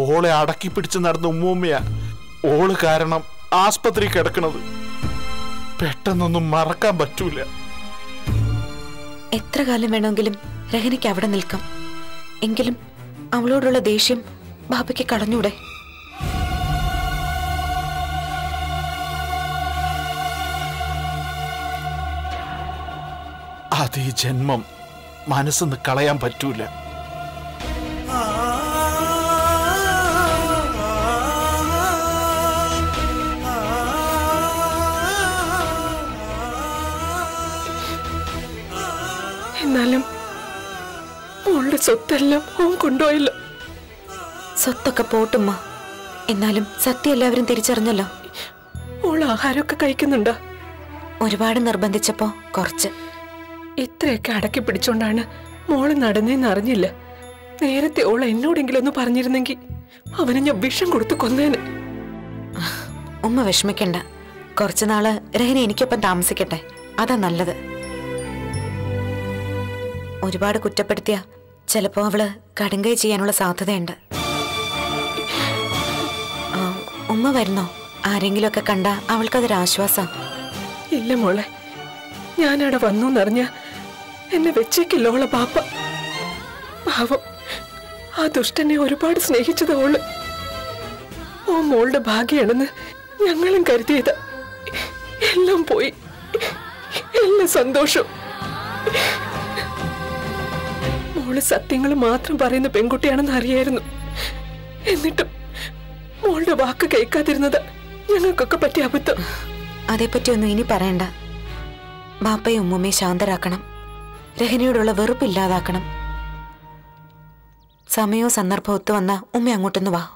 ഓളെ അടക്കി പിടിച്ച് നടന്ന ഉമ്മൂമ്മയാ ഓള് കാരണം ആസ്പത്രി കിടക്കണത് പെട്ടെന്നൊന്നും മറക്കാൻ പറ്റൂല എത്ര കാലം വേണമെങ്കിലും രഹനയ്ക്ക് അവിടെ നിൽക്കാം എങ്കിലും അവളോടുള്ള ദേഷ്യം ബാബയ്ക്ക് കളഞ്ഞൂടെ അത് ഈ ജന്മം മനസ്സെന്ന് കളയാൻ പറ്റൂല എന്നാലും മോളുടെ സ്വത്തെല്ലാം ഓൻ കൊണ്ടുപോയല്ലോ സ്വത്തൊക്കെ പോട്ടുമ്മ എന്നാലും സത്യം എല്ലാവരും തിരിച്ചറിഞ്ഞല്ലോ മോൾ ആഹാരമൊക്കെ കഴിക്കുന്നുണ്ടോ ഒരുപാട് നിർബന്ധിച്ചപ്പോ കുറച്ച് ഇത്രയൊക്കെ അടക്കി പിടിച്ചോണ്ടാണ് മോള് നടന്നേന്ന് അറിഞ്ഞില്ല നേരത്തെ ഓൾ എന്നോടെങ്കിലും ഒന്ന് പറഞ്ഞിരുന്നെങ്കിൽ അവന് ഞാൻ വിഷം കൊടുത്ത് കൊന്നേന് ഉമ്മ വിഷമിക്കണ്ട കുറച്ചു നാള് രഹന എനിക്കൊപ്പം താമസിക്കട്ടെ അതാ നല്ലത് ഒരുപാട് കുറ്റപ്പെടുത്തിയ ചിലപ്പോ അവള് കടുങ്കൈ ചെയ്യാനുള്ള സാധ്യതയുണ്ട് ആ, ഉമ്മ വരുന്നോ ആരെങ്കിലുമൊക്കെ കണ്ട അവൾക്കതൊരാശ്വാസം ഇല്ല മോളെ ഞാനവിടെ വന്നു എന്നറിഞ്ഞ എന്നെ വെച്ചേക്കില്ലോളെ പാപ്പ പാവം ആ ദുഷ്ടനെ ഒരുപാട് സ്നേഹിച്ചത് ഓള് ഓ മോളുടെ ഭാഗ്യാണെന്ന് ഞങ്ങളും കരുതിയത് എല്ലാം പോയി എല്ലാം സന്തോഷം മോള് സത്യങ്ങൾ മാത്രം പറയുന്ന പെൺകുട്ടിയാണെന്ന് അറിയായിരുന്നു എന്നിട്ടും മോളുടെ വാക്ക് കേൾക്കാതിരുന്നത് ഞങ്ങൾക്കൊക്കെ പറ്റിയ അബദ്ധം അതേപ്പറ്റി ഒന്നും ഇനി പറയണ്ട ബാപ്പയും ഉമ്മുമ്മയെ ശാന്തരാക്കണം രഹനയോടുള്ള വെറുപ്പില്ലാതാക്കണം സമയവും സന്ദർഭവും ഒത്തു വന്ന ഉമ്മ അങ്ങോട്ടൊന്ന് വാ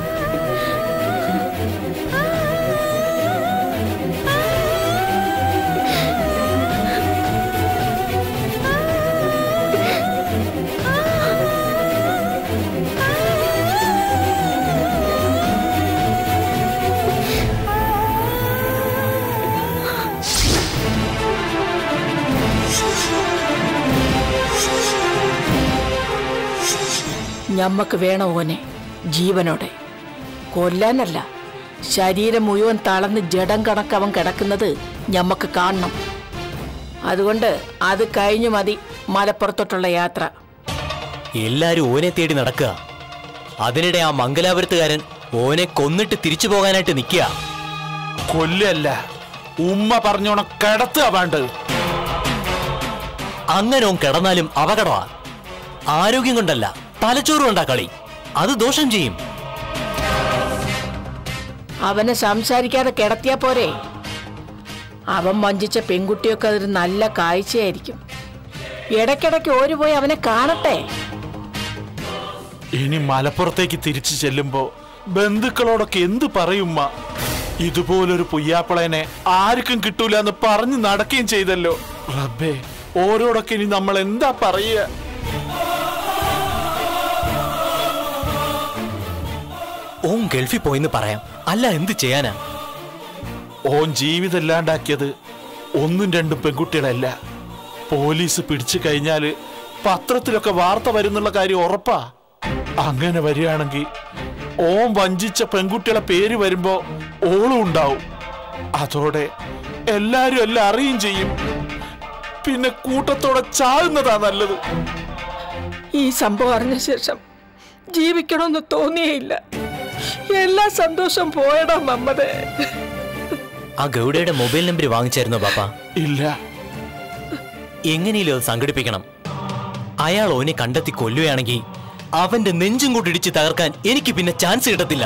ഞമ്മക്ക് വേണം ഓനെ ജീവനോടെ കൊല്ലാനല്ല ശരീരം മുഴുവൻ തളർന്ന് ജഡം കണക്കവൻ കിടക്കുന്നത് ഞമ്മക്ക് കാണണം അതുകൊണ്ട് അത് കഴിഞ്ഞു മതി മലപ്പുറത്തോട്ടുള്ള യാത്ര എല്ലാരും ഓനെ തേടി നടക്കുക അതിനിടെ ആ മംഗലാപുരത്തുകാരൻ ഓനെ കൊന്നിട്ട് തിരിച്ചു പോകാനായിട്ട് നിൽക്കുക കൊല്ലല്ല ഉമ്മ പറഞ്ഞോണം കിടത്തുക വേണ്ടത് അങ്ങനെ ഓൻ കിടന്നാലും അപകടമാ ആരോഗ്യം കൊണ്ടല്ല തലച്ചോറ് കൊണ്ടാ കളി അത് ദോഷം ചെയ്യും അവനെ സംസാരിക്കാതെ കിടത്തിയാ പോരെ അവൻ വഞ്ചിച്ച പെൺകുട്ടിയൊക്കെ അതൊരു നല്ല കാഴ്ചയായിരിക്കും ഇടയ്ക്കിടയ്ക്ക് ഓര് പോയി അവനെ കാണട്ടെ ഇനി മലപ്പുറത്തേക്ക് തിരിച്ചു ചെല്ലുമ്പോ ബന്ധുക്കളോടൊക്കെ എന്ത് പറയുമ്മ ഇതുപോലൊരു പുയ്യാപ്പിളനെ ആർക്കും കിട്ടൂല എന്ന് പറഞ്ഞു നടക്കുകയും ചെയ്തല്ലോ റബ്ബേ ഓരോടൊക്കെ ഇനി നമ്മൾ എന്താ പറയുക ഓൻ ഗൾഫിൽ പോയെന്ന് പറയാം അല്ല എന്ത് ചെയ്യാനാ ഓൻ ജീവിതം ഇല്ലാണ്ടാക്കിയത് ഒന്നും രണ്ടും പെൺകുട്ടികളല്ല പോലീസ് പിടിച്ചു കഴിഞ്ഞാല് പത്രത്തിലൊക്കെ വാർത്ത വരുന്നുള്ള കാര്യം ഉറപ്പാ അങ്ങനെ വരികയാണെങ്കിൽ ഓൻ വഞ്ചിച്ച പെൺകുട്ടികളെ പേര് വരുമ്പോ ഓളും ഉണ്ടാവും അതോടെ എല്ലാരും എല്ലാം അറിയും ചെയ്യും പിന്നെ കൂട്ടത്തോടെ ചാകുന്നതാ നല്ലത് ഈ സംഭവം അറിഞ്ഞ ശേഷം ജീവിക്കണമെന്ന് തോന്നിയേയില്ല എല്ലാ സന്തോഷം പോയടാ മമ്മതേ ആ ഗൗഡയുടെ മൊബൈൽ നമ്പർ വാങ്ങിച്ചായിരുന്നോ പാപ്പ ഇല്ല എങ്ങനെയും അത് സംഘടിപ്പിക്കണം അയാൾ ഓനെ കണ്ടെത്തി കൊല്ലുകയാണെങ്കിൽ അവന്റെ നെഞ്ചും കൂട്ടിടിച്ച് തകർക്കാൻ എനിക്ക് പിന്നെ ചാൻസ് കിട്ടത്തില്ല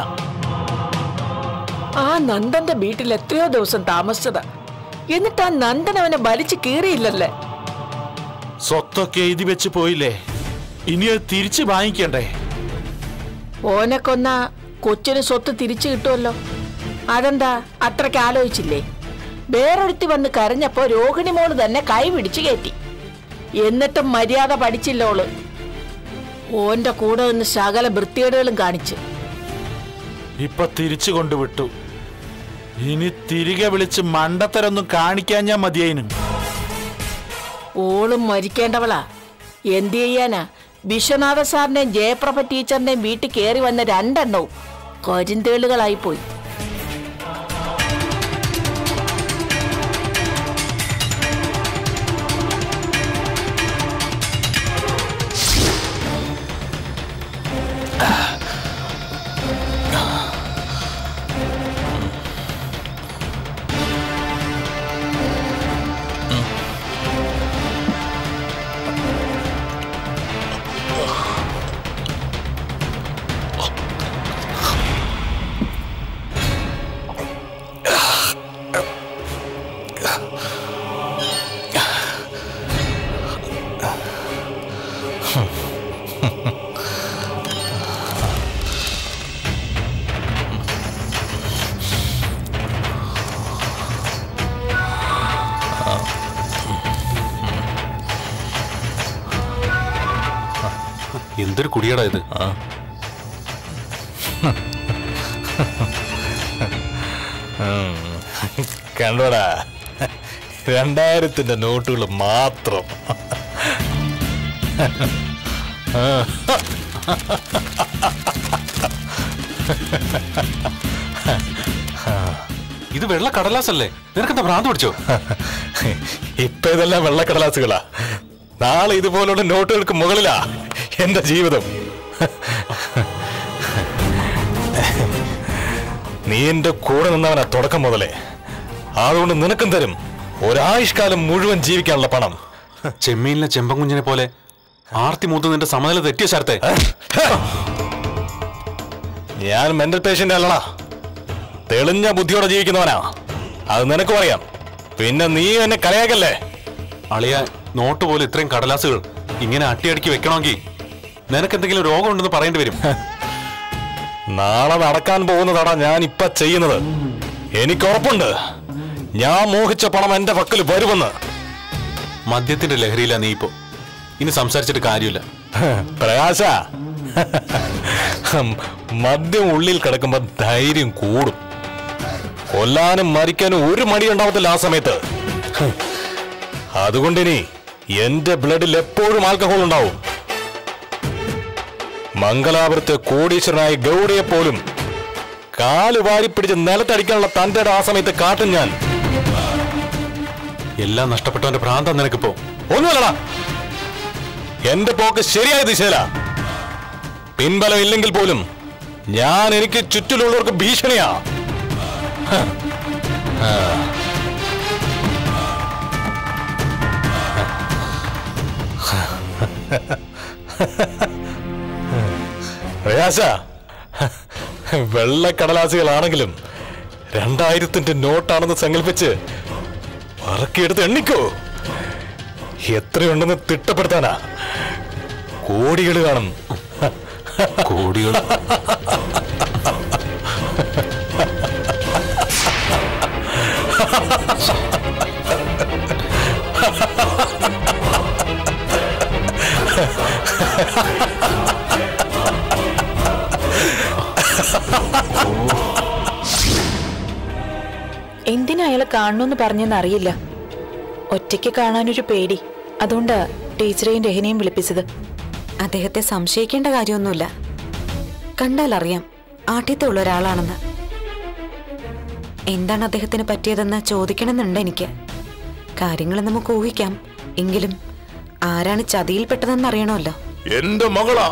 ആ നന്ദന്റെ വീട്ടിൽ എത്രയോ ദിവസം താമസിച്ചതാ എന്നിട്ട് ആ നന്ദൻ അവനെ വലിച്ചു കീറിയില്ലല്ലേ സ്വത്തൊക്കെ എഴുതി വെച്ച് പോയില്ലേ ഇനി അത് തിരിച്ചു വാങ്ങിക്കണ്ടേ ഓനെ കൊന്ന കൊച്ചിന് സ്വത്ത് തിരിച്ചു കിട്ടുമല്ലോ അതെന്താ അത്രയ്ക്ക് ആലോചിച്ചില്ലേ വേറൊരുത്തി വന്ന് കരഞ്ഞപ്പോ രോഹിണി മോള് തന്നെ കൈ പിടിച്ചു കയറ്റി എന്നിട്ടും മര്യാദ പഠിച്ചില്ലോള് ഓന്റെ കൂടെ നിന്ന് ശകല വൃത്തികേടുകളും കാണിച്ച് ഇപ്പൊ തിരിച്ചു കൊണ്ടുവിട്ടു ഇനി തിരികെ വിളിച്ച് മണ്ടത്തരൊന്നും കാണിക്കാൻ ഞാൻ മതിയായിനും ഓളും മരിക്കേണ്ടവളാ എന്ത് ചെയ്യാനാ വിശ്വനാഥ സാറിന്റെയും ജയപ്രഭ ടീച്ചറിന്റെയും വീട്ടിൽ കയറി വന്ന രണ്ടെണ്ണവും കരിന്തേളുകളായി പോയി എന്തൊരു കുടിയടാ ഇത് കണ്ടോടാ രണ്ടായിരത്തിന്റെ നോട്ടുകൾ മാത്രം ഇത് വെള്ള കടലാസല്ലേ നിനക്കെന്താ ഭ്രാന്ത് പിടിച്ചോ ഇപ്പൊ ഇതെല്ലാം വെള്ളക്കടലാസുകളാ നാളെ ഇതുപോലുള്ള നോട്ടുകൾക്ക് മുകളിലാ എന്റെ ജീവിതം നീ എന്റെ കൂടെ നിന്നവനാ തുടക്കം മുതലേ അതുകൊണ്ട് നിനക്കും തരും ഒരായുഷ്കാലം മുഴുവൻ ജീവിക്കാനുള്ള പണം ചെമ്മീനിലെ ചെമ്പൻകുഞ്ഞിനെ പോലെ ആർത്തി മൂത്ത് നിന്റെ സമനില തെറ്റിയ ശരത്തെ ഞാൻ മെന്റൽ പേഷ്യന്റ് അല്ലടാ തെളിഞ്ഞ ബുദ്ധിയോടെ ജീവിക്കുന്നവനാ അത് നിനക്കും അറിയാം പിന്നെ നീ എന്നെ കളയാക്കല്ലേ അളിയ നോട്ട് പോലെ ഇത്രയും കടലാസുകൾ ഇങ്ങനെ അട്ടിയടിക്കി വെക്കണമെങ്കിൽ നിനക്ക് എന്തെങ്കിലും രോഗം ഉണ്ടെന്ന് പറയേണ്ടി വരും നാളെ നടക്കാൻ പോകുന്നതാടാ ഞാൻ ഇപ്പൊ ചെയ്യുന്നത് എനിക്ക് ഉറപ്പുണ്ട് ഞാൻ മോഹിച്ച പണം എന്റെ പക്കൽ വരുമെന്ന് മദ്യത്തിന്റെ ലഹരിയിലാ നീ ഇപ്പോ ഇനി സംസാരിച്ചിട്ട് കാര്യമില്ല പ്രകാശ മദ്യം ഉള്ളിൽ കിടക്കുമ്പോ ധൈര്യം കൂടും കൊല്ലാനും മരിക്കാനും ഒരു മടി ഉണ്ടാവത്തില്ല ആ സമയത്ത് അതുകൊണ്ടിനി എന്റെ ബ്ലഡിൽ എപ്പോഴും ആൽക്കഹോൾ ഉണ്ടാവും മംഗലാപുരത്തെ കോടീശ്വരനായ ഗൗഡയെ പോലും കാല് വാരിപ്പിടിച്ച് നിലത്തടിക്കാനുള്ള തന്റെ ആ സമയത്ത് കാട്ടും ഞാൻ എല്ലാം നഷ്ടപ്പെട്ടവന്റെ ഭ്രാന്താ നിനക്കിപ്പോ ഒന്നുമല്ലടാ എന്റെ പോക്ക് ശരിയായ ദിശയിലാ പിൻബലം ഇല്ലെങ്കിൽ പോലും ഞാൻ എനിക്ക് ചുറ്റിലുള്ളവർക്ക് ഭീഷണിയാ ഹ. ആ. പ്രയാസ വെള്ളക്കടലാസികളാണെങ്കിലും രണ്ടായിരത്തിന്റെ നോട്ടാണെന്ന് സങ്കല്പിച്ച് പറക്കിയെടുത്ത് എണ്ണിക്കോ എത്രയുണ്ടെന്ന് തിട്ടപ്പെടുത്താനാ കോടികൾ കാണും കോടികൾ എന്തിനാ അയാളെ കാണണമെന്ന് പറഞ്ഞെന്ന് അറിയില്ല ഒറ്റയ്ക്ക് കാണാനൊരു പേടി അതുകൊണ്ടാ ടീച്ചറെയും രഹനയും വിളിപ്പിച്ചത് അദ്ദേഹത്തെ സംശയിക്കേണ്ട കാര്യമൊന്നുമില്ല കണ്ടാൽ അറിയാം ആഠ്യത്തുള്ള ഒരാളാണെന്ന് എന്താണ് അദ്ദേഹത്തിന് പറ്റിയതെന്ന് ചോദിക്കണമെന്നുണ്ട് എനിക്ക് കാര്യങ്ങൾ നമുക്ക് ഊഹിക്കാം എങ്കിലും ആരാണ് ചതിയിൽപ്പെട്ടതെന്ന് അറിയണമല്ലോ എന്റെ മകളാ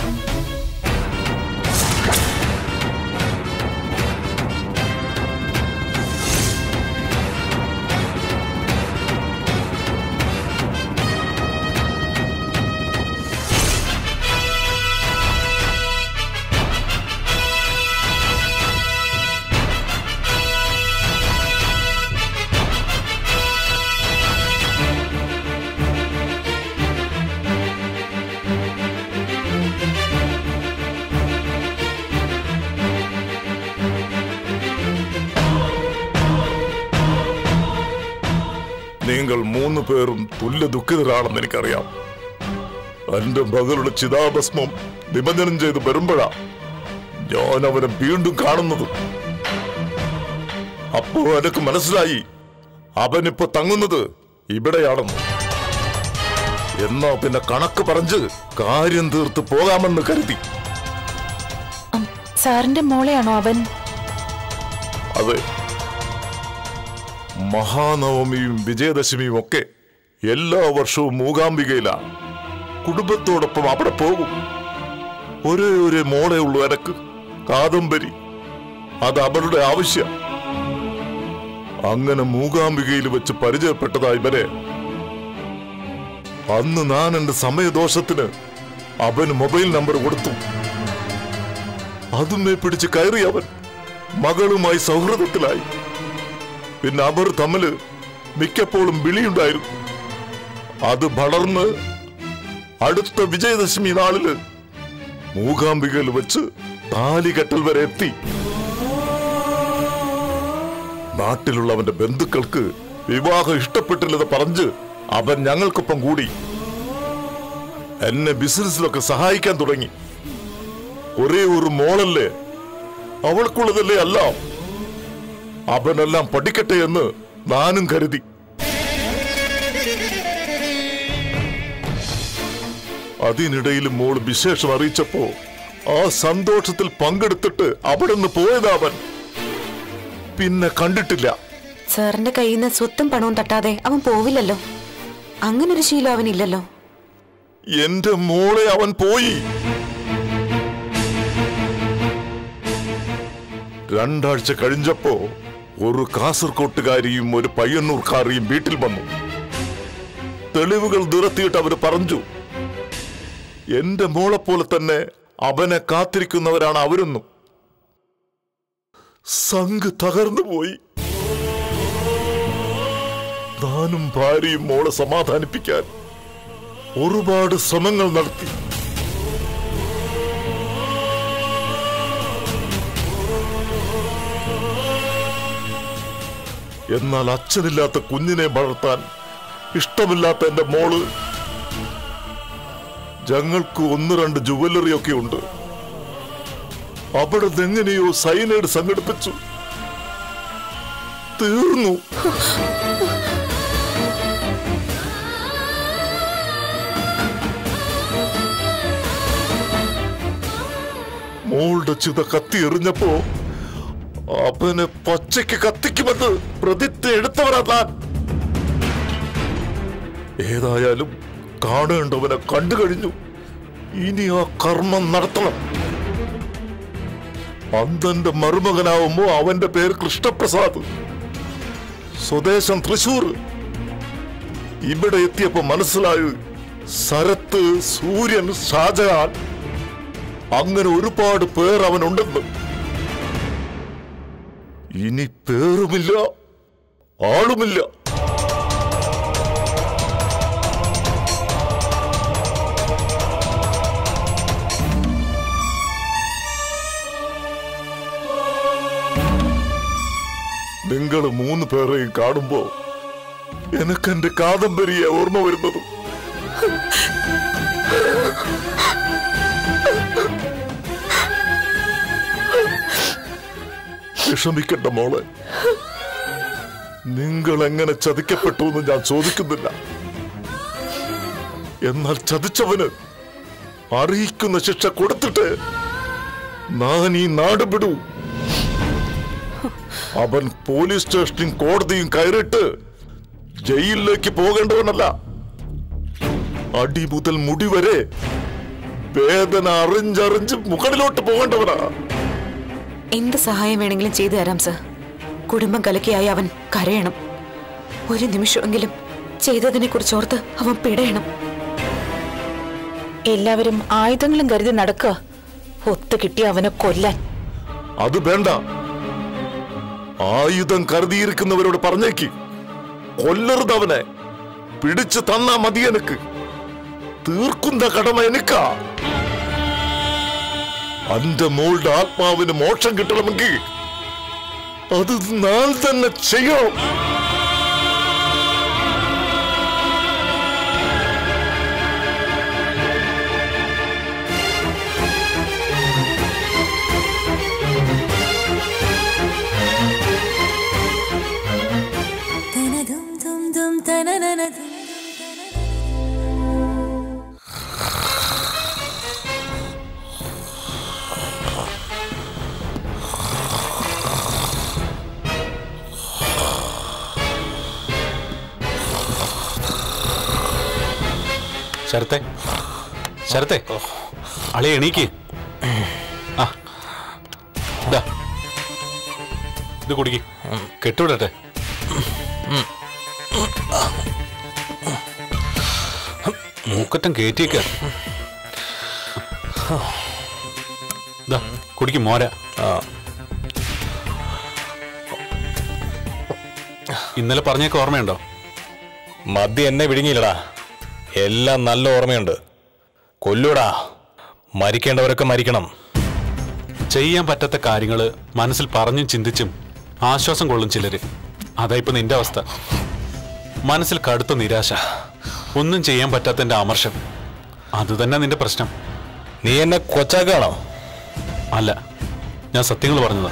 നിങ്ങൾ മൂന്ന് പേരും തുല്യ ദുഃഖിതരാണെന്ന് എനിക്കറിയാം എന്റെ മകളുടെ ചിതാഭസ്മം നിമഞ്ജനം ചെയ്ത് വരുമ്പോഴാ ഞാൻ അവനെ വീണ്ടും കാണുന്നത് അപ്പോ എനിക്ക് മനസ്സിലായി അവനിപ്പോ തങ്ങുന്നത് ഇവിടെയാണെന്ന് എന്നാ പിന്നെ കണക്ക് പറഞ്ഞ് കാര്യം തീർത്ത് പോകാമെന്ന് കരുതി ഉം, സാറിന്റെ മോളെയാണോ അവൻ അതെ മഹാനവമിയും വിജയദശമിയും ഒക്കെ എല്ലാ വർഷവും മൂകാംബികയിലാ കുടുംബത്തോടൊപ്പം അവിടെ പോകും ഒരേ ഒരു മോളെ ഉള്ളൂ എനക്ക് കാദംബരി അത് അവരുടെ ആവശ്യം അങ്ങനെ മൂകാംബികയിൽ വെച്ച് പരിചയപ്പെട്ടതാ ഇവരെ അന്ന് ഞാൻ എന്റെ സമയദോഷത്തിന് അവന് മൊബൈൽ നമ്പർ കൊടുത്തു അതുമേ പിടിച്ച് കയറി അവൻ മകളുമായി സൗഹൃദത്തിലായി പിന്നെ അവർ തമ്മില് മിക്കപ്പോഴും വിളിയുണ്ടായിരുന്നു അത് വളർന്ന് അടുത്ത വിജയദശമി നാളില് മൂകാംബികയിൽ വെച്ച് താലികെട്ടൽ വരെ എത്തി നാട്ടിലുള്ളവന്റെ ബന്ധുക്കൾക്ക് വിവാഹം ഇഷ്ടപ്പെട്ടില്ലെന്ന് പറഞ്ഞ് അവൻ ഞങ്ങൾക്കൊപ്പം കൂടി എന്നെ ബിസിനസ്സിലൊക്കെ സഹായിക്കാൻ തുടങ്ങി ഒരേ ഒരു മോളല്ലേ അവൾക്കുള്ളതല്ലേ അല്ല അവനെല്ലാം പഠിക്കട്ടെ എന്ന് ഞാനും കരുതി അതിനിടയിൽ മോൾ വിശേഷം അറിയിച്ചപ്പോ ആ സന്തോഷത്തിൽ പങ്കെടുത്തിട്ട് അവിടെ നിന്ന് പോയതാവൻ പിന്നെ കണ്ടിട്ടില്ല സാറിന്റെ കയ്യിൽ നിന്ന് സ്വത്തും പണവും തട്ടാതെ അവൻ പോവില്ലല്ലോ അങ്ങനൊരു ശീലം അവനില്ലല്ലോ എന്റെ മോളെ അവൻ പോയി രണ്ടാഴ്ച കഴിഞ്ഞപ്പോ ഒരു കാസർകോട്ടുകാരിയും ഒരു പയ്യന്നൂർക്കാരിയും വീട്ടിൽ വന്നു തെളിവുകൾ നിരത്തിയിട്ട് അവര് പറഞ്ഞു എന്റെ മോളെ പോലെ തന്നെ അവനെ കാത്തിരിക്കുന്നവരാണ് അവരൊന്നും സംഘ് തകർന്നു പോയി ഞാനും ഭാര്യയും മോളെ സമാധാനിപ്പിക്കാൻ ഒരുപാട് ശ്രമങ്ങൾ നടത്തി എന്നാൽ അച്ഛനില്ലാത്ത കുഞ്ഞിനെ വളർത്താൻ ഇഷ്ടമില്ലാത്ത എന്റെ മോള് ഞങ്ങൾക്ക് ഒന്ന് രണ്ട് ജുവല്ലറി ഒക്കെ ഉണ്ട് അവിടെ എങ്ങനെയോ സൈനൈഡ് സംഘടിപ്പിച്ചു തീർന്നു മോളുടെ ചിത കത്തി എറിഞ്ഞപ്പോ അവനെ പച്ചയ്ക്ക് കത്തിക്കുമെന്ന് പ്രതിജ്ഞ എടുത്തവരാ താൻ ഏതായാലും കാണേണ്ടവനെ കണ്ടു കഴിഞ്ഞു ഇനി ആ കർമ്മം നടത്തണം അന്തന്റെ മരുമകനാവുമ്പോ അവന്റെ പേര് കൃഷ്ണപ്രസാദ് സ്വദേശം തൃശൂർ ഇവിടെ എത്തിയപ്പോ മനസ്സിലായി ശരത്ത് സൂര്യൻ ഷാജഹാൻ അങ്ങനെ ഒരുപാട് പേർ അവനുണ്ടെന്ന് ഇനി പേറുമില്ല ആളുമില്ല നിങ്ങൾ മൂന്ന് പേരെയും കാണുമ്പോ എനക്കെന്റെ കാദംബരിയെ ഓർമ്മ വരുന്നത് വിഷമിക്കണ്ട മോളെ നിങ്ങൾ എങ്ങനെ ചതിക്കപ്പെട്ടു എന്ന് ഞാൻ ചോദിക്കുന്നില്ല എന്നാൽ ചതിച്ചവന് അറിയിക്കുന്ന ശിക്ഷ കൊടുത്തിട്ട് ഞാൻ ഈ നാട് വിടൂ അവൻ പോലീസ് സ്റ്റേഷനും കോടതിയും കയറിയിട്ട് ജയിലിലേക്ക് പോകേണ്ടവനല്ല അടി മുതൽ മുടി വരെ വേദന അറിഞ്ഞറിഞ്ഞ് മുകളിലോട്ട് പോകേണ്ടവനാ എന്ത് സഹായം വേണമെങ്കിലും ചെയ്തു തരാം സർ കുടുംബം കലക്കിയായി അവൻ കരയണം ഒരു നിമിഷമെങ്കിലും ചെയ്തതിനെ കുറിച്ച് ഓർത്ത് അവൻ പിടയണം എല്ലാവരും ആയുധങ്ങളും കരുതി നടക്കുക ഒത്തു കിട്ടിയ അവനെ കൊല്ലാൻ അത് വേണ്ട ആയുധം കരുതിയിരിക്കുന്നവരോട് പറഞ്ഞേക്ക് കൊല്ലരുത് അവനെ പിടിച്ചു തന്നാ മതി എനക്ക് തീർക്കുന്ന കടമ എനിക്കാ അന്റെ മോളുടെ ആത്മാവിന് മോക്ഷം കിട്ടണമെങ്കിൽ അത് നാൾ തന്നെ ചെയ്യണം തനതും തും തും തനനനതും ശരത്തെ ശരത്തെ അളി എണീക്ക് ആ ഇതാ ഇത് കുടിക്ക് കെട്ടുവിടട്ടെ മൂക്കറ്റം കയറ്റിയേക്ക ഇതാ കുടിക്കും മോര ഇന്നലെ പറഞ്ഞേക്ക് ഓർമ്മയുണ്ടോ മദ്യ എന്നെ വിഴുങ്ങിയില്ലടാ എല്ലാം നല്ല ഓർമ്മയുണ്ട് കൊല്ലൂടാ മരിക്കേണ്ടവരൊക്കെ മരിക്കണം ചെയ്യാൻ പറ്റാത്ത കാര്യങ്ങള് മനസ്സിൽ പറഞ്ഞും ചിന്തിച്ചും ആശ്വാസം കൊള്ളും ചിലര് അതാ ഇപ്പൊ നിന്റെ അവസ്ഥ മനസ്സിൽ കടുത്ത നിരാശ ഒന്നും ചെയ്യാൻ പറ്റാത്തതിന്റെ അമർഷം അത് തന്നെ നിന്റെ പ്രശ്നം നീ എന്നെ കൊച്ചാക്കാണോ അല്ല ഞാൻ സത്യങ്ങൾ പറഞ്ഞതാ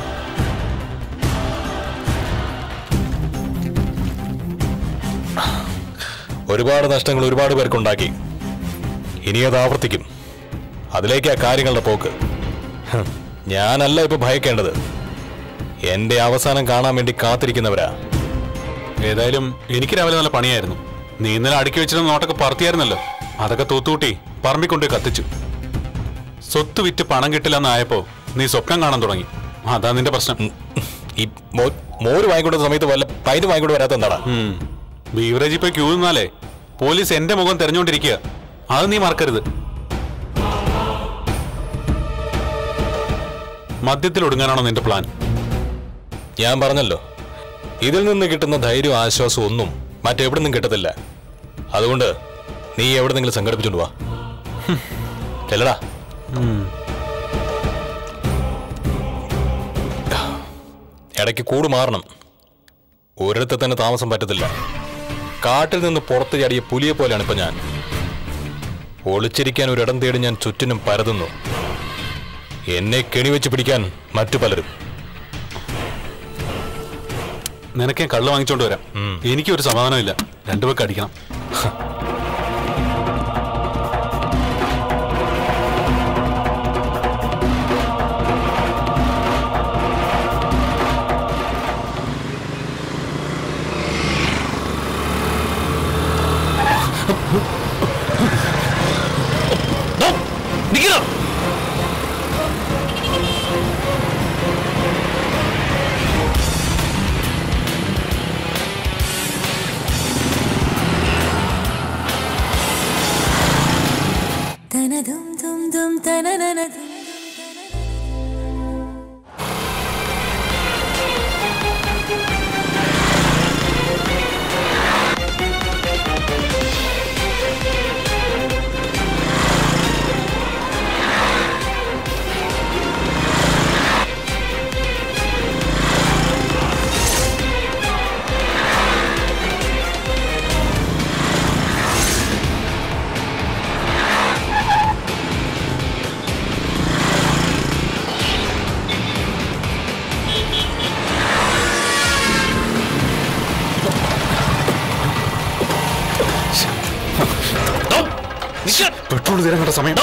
ഒരുപാട് നഷ്ടങ്ങൾ ഒരുപാട് പേർക്കുണ്ടാക്കി ഇനി അത് ആവർത്തിക്കും അതിലേക്കാ കാര്യങ്ങളുടെ പോക്ക് ഹ്, ഞാനല്ല ഇപ്പൊ ഭയക്കേണ്ടത് എന്റെ അവസാനം കാണാൻ വേണ്ടി കാത്തിരിക്കുന്നവരാ ഏതായാലും എനിക്ക് രാവിലെ നല്ല പണിയായിരുന്നു നീ ഇന്നലെ അടുക്കി വെച്ചിരുന്ന നോട്ടൊക്കെ പറത്തിയായിരുന്നല്ലോ അതൊക്കെ തൂത്തുകൂട്ടി പറമ്പിൽ കൊണ്ടുപോയി കത്തിച്ചു സ്വത്ത് വിറ്റ് പണം കിട്ടില്ലെന്നായപ്പോ നീ സ്വപ്നം കാണാൻ തുടങ്ങി അതാ നിന്റെ പ്രശ്നം ഉം, ഈ മോ- മോര് വാങ്ങിക്കൊണ്ട സമയത്ത് വല്ല പൈന് വാങ്ങിക്കൊണ്ട് വരാത്ത എന്താടാ ഉം. ബീവറേജ് ഇപ്പൊ ക്യൂ നിന്നാലേ പോലീസ് എന്റെ മുഖം തെരഞ്ഞുകൊണ്ടിരിക്കുക അത് നീ മറക്കരുത് മദ്യത്തിൽ ഒടുങ്ങാനാണോ നിന്റെ പ്ലാൻ ഞാൻ പറഞ്ഞല്ലോ ഇതിൽ നിന്ന് കിട്ടുന്ന ധൈര്യവും ആശ്വാസവും ഒന്നും മറ്റെവിടെ നിന്നും കിട്ടത്തില്ല അതുകൊണ്ട് നീ എവിടെന്നെങ്കിലും സംഘടിപ്പിച്ചോണ്ട് വാ ഹും, ചെല്ലടാ ഇടയ്ക്ക് കൂട് മാറണം ഒരിടത്ത് തന്നെ താമസം പറ്റത്തില്ല കാട്ടിൽ നിന്ന് പുറത്ത് ചാടിയ പുലിയെ പോലെയാണ് ഇപ്പൊ ഞാൻ ഒളിച്ചിരിക്കാൻ ഒരിടം തേടി ഞാൻ ചുറ്റിനും പരതുന്നു എന്നെ കെണിവെച്ച് പിടിക്കാൻ മറ്റു പലരും നിനക്ക് ഞാൻ കള്ള് വാങ്ങിച്ചോണ്ട് വരാം എനിക്കൊരു സമാധാനമില്ല രണ്ടുപേർക്ക് അടിക്കണം തനതും തും തും തനനനതും പെട്രോൾ തീരാൻ കണ്ട സമയം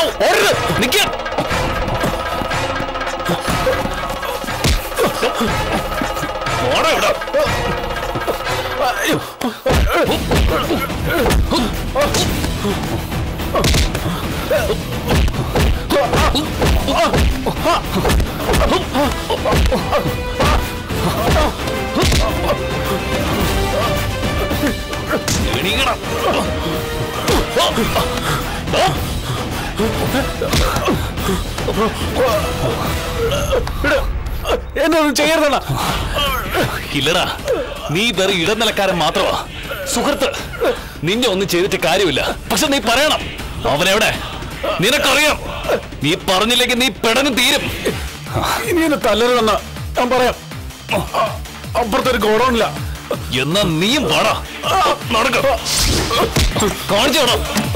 എന്നെ ഒന്നും ചെയ്യരുതണ ഇല്ലടാ നീ വെറും ഇടനിലക്കാരൻ മാത്രമാ സുഹൃത്ത് നിന്നെ ഒന്നും ചെയ്തിട്ട് കാര്യമില്ല പക്ഷെ നീ പറയണം അവനെവിടെ നിനക്കറിയാം നീ പറഞ്ഞില്ലെങ്കിൽ നീ പെടന്ന് തീരും ഇനി എന്നെ തല്ലരുതെന്ന ഞാൻ പറയാം അപ്പുറത്തൊരു ഗോഡൌണില്ല എന്നാ നീയും പാടാ നടക്ക കാണിച്ചോടാ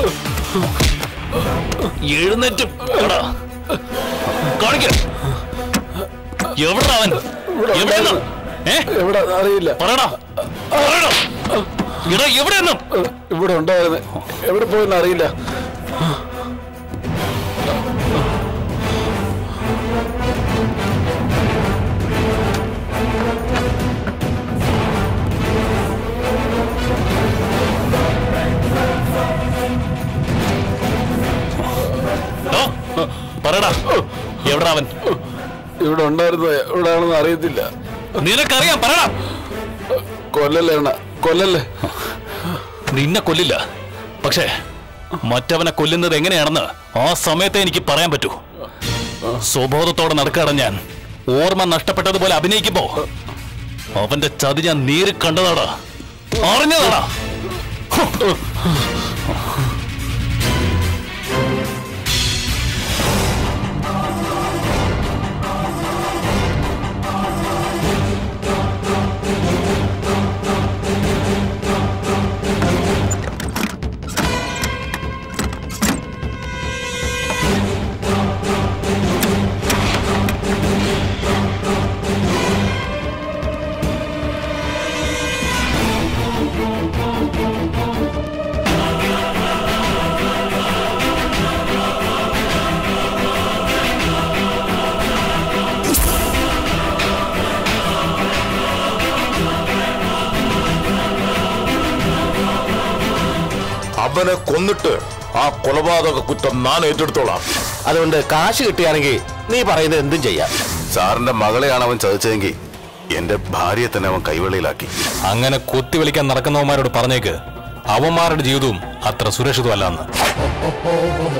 എഴുന്നേറ്റ് പോടാ. കാണിക്ക എവിടാ അവൻ എവിടെയെന്ന് ഏ എവിടെ അറിയില്ല പറയടാ പറയടാ എടാ എവിടെയെന്നും ഇവിടെ ഉണ്ടായിരുന്നു എവിടെ പോയെന്ന് അറിയില്ല അവൻ ഇവിടെ ഉണ്ടായിരുന്ന എവിടെയാണെന്ന് അറിയത്തില്ല നിനക്കറിയാം പറയണം കൊല്ലല്ലേ അണ്ണ കൊല്ലല്ലേ നിന്നെ കൊല്ലില്ല പക്ഷേ മറ്റവനെ കൊല്ലുന്നത് എങ്ങനെയാണെന്ന് ആ സമയത്തെ എനിക്ക് പറയാൻ പറ്റൂ സ്വബോധത്തോടെ നടക്കാറ് ഞാൻ ഓർമ്മ നഷ്ടപ്പെട്ടതുപോലെ അഭിനയിക്കുമ്പോ അവന്റെ ചതി ഞാൻ നേരി കണ്ടതാടാ അറിഞ്ഞതാടാ അവനെ കൊന്നിട്ട് ആ കൊലപാതക കുറ്റം ഞാൻ ഏറ്റെടുത്തോളാം അതുകൊണ്ട് കാശ് കിട്ടുകയാണെങ്കിൽ നീ പറയുന്നത് എന്തും ചെയ്യാം സാറിന്റെ മകളെയാണ് അവൻ ചതിച്ചതെങ്കിൽ എന്റെ ഭാര്യയെ തന്നെ അവൻ കൈവെള്ളിയിലാക്കി അങ്ങനെ കൊത്തി വിളിക്കാൻ നടക്കുന്നവന്മാരോട് പറഞ്ഞേക്ക് അവന്മാരുടെ ജീവിതവും അത്ര സുരക്ഷിതമല്ല എന്ന്